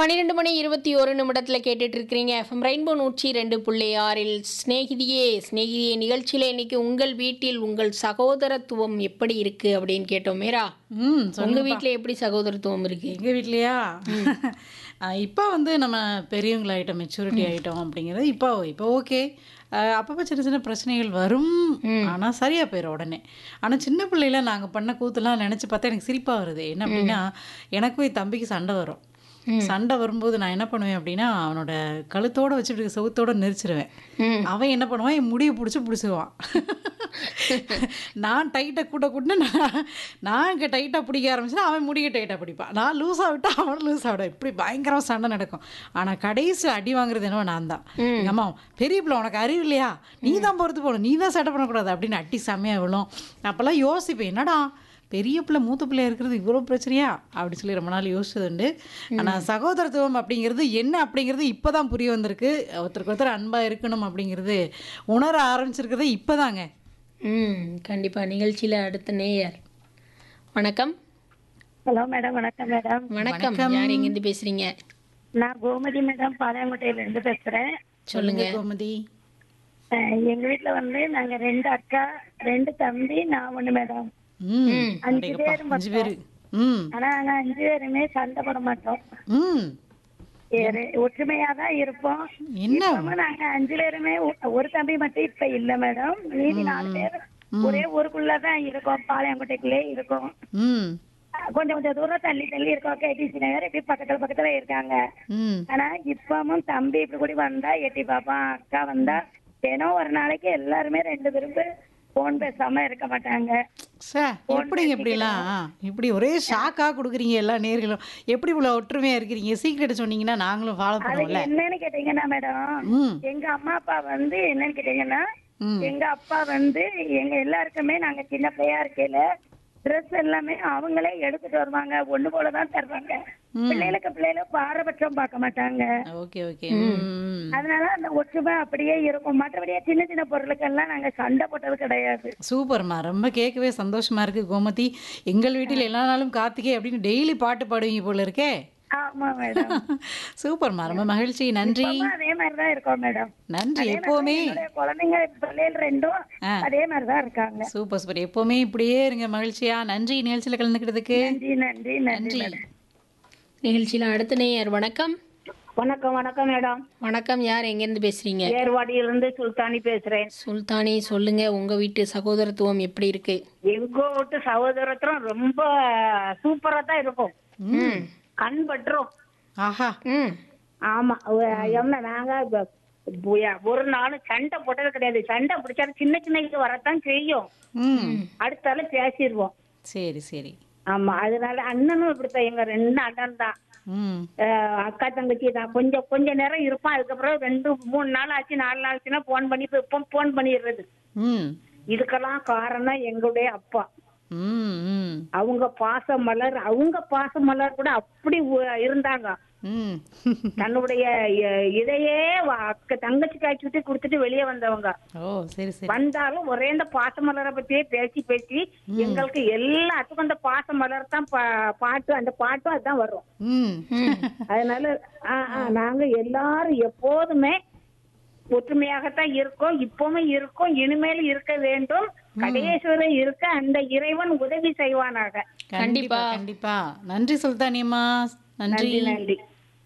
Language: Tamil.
பன்னிரெண்டு மணி இருபத்தி ஒரு நிமிடத்தில் கேட்டுட்டு இருக்கிறீங்க எஃப்எம் ரெயின்போ நூற்றி ரெண்டு புள்ளி ஆறில் ஸ்நேகிதியே ஸ்நேகிதியே நிகழ்ச்சியில் இன்னைக்கு உங்கள் வீட்டில் உங்கள் சகோதரத்துவம் எப்படி இருக்கு அப்படின்னு கேட்டோம் மீரா ம் உங்க வீட்டில் எப்படி சகோதரத்துவம் இருக்கு எங்கள் வீட்லையா இப்போ வந்து நம்ம பெரியவங்களாயிட்டோம் மெச்சூரிட்டி ஆகிட்டோம் அப்படிங்கிறது இப்போ இப்போ ஓகே அப்பப்போ சின்ன சின்ன பிரச்சனைகள் வரும் ஆனால் சரியாக போயிடும் உடனே ஆனால் சின்ன பிள்ளையில நாங்கள் பண்ண கூத்துலாம் நினச்சி பார்த்தா எனக்கு சிரிப்பாக வருது என்ன அப்படின்னா எனக்கும் என் தம்பிக்கு சண்டை வரும் சண்டை வரும்போது நான் என்ன பண்ணுவேன் அப்படின்னா அவனோட கழுத்தோட வச்சு இப்படி செவுத்தோட நெரிச்சிருவேன் ம். அவன் என்ன பண்ணுவான் என் முடியை பிடிச்சி பிடிச்சிக்குவான் நான் டைட்டாக கூட்ட கூட்டினா நான் நான் இங்கே டைட்டாக பிடிக்க ஆரம்பிச்சுன்னா அவன் முடிய டைட்டாக பிடிப்பான் நான் லூஸாக விட்டா அவன் லூஸாக விட இப்படி பயங்கரமாக சண்டை நடக்கும் ஆனால் கடைசி அடி வாங்குறது என்னவோ நான் தான் எங்கள் அம்மா பெரிய பிள்ளை உனக்கு அறிவு இல்லையா நீ தான் பொறுத்து போகணும் நீ தான் சட்டை பண்ணக்கூடாது அப்படின்னு அடி செம்மையாக விழும் அப்போல்லாம் யோசிப்பேன் என்னடா பெரிய பிள்ளை மூத்த பிள்ளை இருக்கிறது இவ்வளோ பிரச்சனையா அப்படி சொல்லி ரொம்ப நாள் யோசிச்சது உண்டு ஆனால் சகோதரத்துவம் அப்படிங்கிறது என்ன அப்படிங்கிறது இப்போ தான் புரிய வந்திருக்கு ஒருத்தருக்கு ஒருத்தர் அன்பாக இருக்கணும் அப்படிங்கிறது உணர ஆரம்பிச்சிருக்கிறதே இப்போ தாங்க ம் கண்டிப்பா நிகழ்ச்சியில அடுத்த நேயர் வணக்கம் ஹலோ மேடம் வணக்கம் மேடம் வணக்கம் யார் எங்கேருந்து பேசுறீங்க நான் கோமதி மேடம் பாளையங்கோட்டையில இருந்து பேசுறேன் சொல்லுங்க கோமதி அஹ் எங்க வீட்ல வந்து நாங்க ரெண்டு அக்கா ரெண்டு தம்பி நான் ஒண்ணு மேடம் ம் அஞ்சு அடேங்கப்பா, பேர் அஞ்சு பேர் ம் ஆனா நாங்க அஞ்சு பேருமே சண்டை போட மாட்டோம் ம் ஒற்றுமையா தான் இருப்போம் என்ன இப்பவும் நாங்க அஞ்சு பேருமே ஒ- ஒரு தம்பி மட்டும் இப்ப இல்ல மேடம் மீதி நாலு பேர் ஒரே ஊருக்குள்ளதான் இருக்கோம் பாளையங்கோட்டைக்குள்ளே இருக்கோம் ம் அஹ் கொஞ்சம் கொஞ்சம் தூரம் தள்ளி தள்ளி இருக்கோம் கேடிசி நகர் இப்படி பக்கத்துல பக்கத்துல இருக்காங்க ம் ஆனா இப்பவும் தம்பி இப்படி கூடி வந்தா எட்டி பாப்பான் அக்கா வந்தா தினம் ஒரு நாளைக்கு எல்லாருமே ரெண்டு பேரும் போன் பேசாம இருக்க மாட்டாங்க சார் எப்படிங்க இப்படிலாம் இப்படி ஒரே ஷாக்காக கொடுக்குறீங்க எல்லா நேர்களும் எப்படி இவ்வளோ ஒற்றுமையாக இருக்கிறீங்க சீக்கிரட் சொன்னீங்கன்னா நாங்களும் ஃபாலோ அது பண்ணுவோம்ல என்னன்னு கேட்டீங்கன்னா மேடம் ம் எங்க அம்மா அப்பா வந்து என்னன்னு கேட்டீங்கன்னா ம் எங்க அப்பா வந்து எங்க எல்லாருக்குமே நாங்க சின்ன பிள்ளையா இருக்கையில ட்ரெஸ் எல்லாமே அவங்களே எடுத்துட்டு வருவாங்க ஒண்ணு போலதான் தருவாங்க பிள்ளைகளுக்கு பிள்ளைகளும் பாரபட்சம் பார்க்க மாட்டாங்க ஓகே ஓகே ம் அதனால அந்த ஒற்றுமை அப்படியே இருக்கும் மற்றபடியே சின்ன சின்ன பொருளுக்கெல்லாம் நாங்க சண்டை போட்டது கிடையாது சூப்பர்மா ரொம்ப கேட்கவே சந்தோஷமா இருக்கு கோமதி எங்கள் வீட்டில் எல்லா நாளும் கார்த்திகை அப்படின்னு டெய்லி பாட்டு பாடுவீங்க போல இருக்கே ஆமா மேடம் சூப்பர்மா ரொம்ப மகிழ்ச்சி நன்றி இப்பவும் அதே மாதிரிதான் இருக்கோம் மேடம் நன்றி எப்போவுமே என்னுடைய குழந்தைங்க பிள்ளைகள் ரெண்டும் ஆ. அதே மாதிரிதான் இருக்காங்க சூப்பர் சூப்பர் எப்போவுமே இப்படியே இருங்க மகிழ்ச்சியா நன்றி நிகழ்ச்சியில் கலந்துக்கிறதுக்கு நன்றி நன்றி நன்றி நன்றி மேடம் நிகழ்ச்சியில அடுத்த நேயர் வணக்கம் வணக்கம் வணக்கம் மேடம் வணக்கம் யார் எங்கேருந்து பேசுறீங்க ஏர்வாடியிலிருந்து சுல்தானி பேசுறேன் சுல்தானி சொல்லுங்க உங்க வீட்டு சகோதரத்துவம் எப்படி இருக்கு எங்க வீட்டு சகோதரத்துவம் ரொம்ப சூப்பரா தான் இருக்கும் ம் கண் பற்றும் ஆஹா ம் ஆமா ஒ- என்ன நாங்க இப்ப புய- ஒரு நாளும் சண்டை போட்டது கிடையாது சண்டை பிடிச்சாலும் சின்ன சின்ன இது வரத்தான் செய்யும் ம் அடுத்தால பேசிடுவோம் சரி சரி ஆமா அதனால அண்ணனும் இப்படித்தான் எங்க ரெண்டு அண்ணன் தான் ம் அஹ் அக்கா தங்கச்சி தான் கொஞ்சம் கொஞ்ச நேரம் இருப்பான் அதுக்கப்புறம் ரெண்டு மூணு நாள் ஆச்சு நாலு நாள் ஆச்சுன்னா போன் பண்ணி இப்போ போன் பண்ணிடுறது ம் இதுக்கெல்லாம் காரணம் எங்களுடைய அப்பா ம் ம் அவங்க பாச மலர் அவங்க பாச மலர் கூட அப்படி உ- இருந்தாங்க ம் தன்னுடைய இ- இதையே வ- அக்க தங்கச்சி காய்ச்சி விட்டு கொடுத்துட்டு வெளியே வந்தவங்க ஓ சரி சரி வந்தாலும் ஒரே இந்த பாச மலரை பத்தியே பேசி பேசி எங்களுக்கு எல்லாத்துக்கும் அந்த பாச மலர் தான் பா- பாட்டு அந்த பாட்டும் அதுதான் வரும் ம் அதனால ஆ, ஆ, நாங்க எல்லாரும் எப்போதுமே ஒற்றுமையாகத்தான் இருக்கோம் இப்பவுமே இருக்கோம் இனிமேலும் இருக்க வேண்டும் கடையேஸ்வரர் இருக்க அந்த இறைவன் உதவி செய்வானாக கண்டிப்பா கண்டிப்பா நன்றி சுல்தானியம்மா நன்றி நன்றி நன்றி